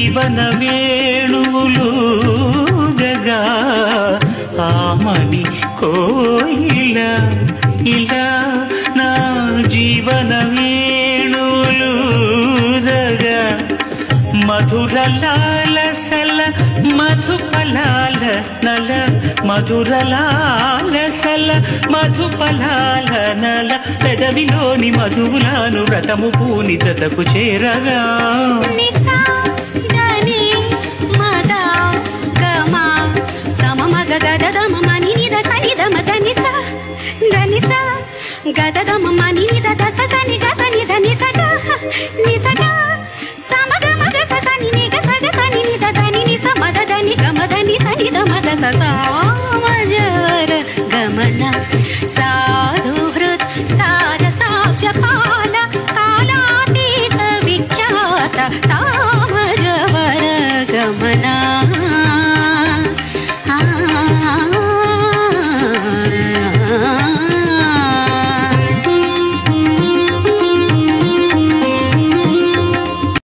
జీవన వేణువులు జగా ఆమని కోయిల ఇలా నా జీవన వేణువులు జగా మధురలాల సల మధుపలాల నల మధురలాల సల మధుపలాల నల పెదవిలోని మధువులాను రథము పూని జతకు చేరగా నిసా దని మద గమ సమ మగ గద గమ మని నిద సరి దమ దని సా దని సా గద గమ మని